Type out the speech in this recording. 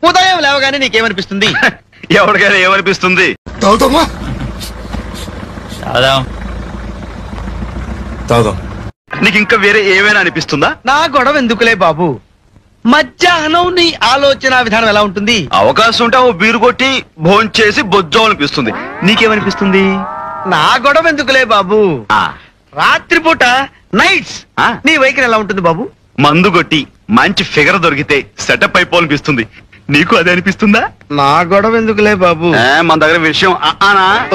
ఉదయం లేవగానే నీకేమనిపిస్తుంది ఎవరికైనా ఏమనిపిస్తుంది తాగుతామా తాగుదాం తాగుదాం నీకు ఇంకా వేరే ఏమైనా అనిపిస్తుందా నా గొడవ ఎందుకులే బాబు మధ్యాహ్నం నీ ఆలోచన విధానం ఎలా ఉంటుంది అవకాశం ఉంటే ఓ బీరు కొట్టి భోంచేసి బొజ్జం అనిపిస్తుంది నీకేమనిపిస్తుంది నా గొడవ ఎందుకులే బాబు ఆ, రాత్రిపూట నైట్స్ ఆ. నీ వైఖరి ఎలా ఉంటుంది బాబు మందు కొట్టి మంచి ఫిగర్ దొరికితే సెటప్ అయిపోవాలనిపిస్తుంది నీకు అదే అనిపిస్తుందా నా గొడవ ఎందుకులే బాబు ఏ, మన దగ్గర విషయం ఆ- ఆనా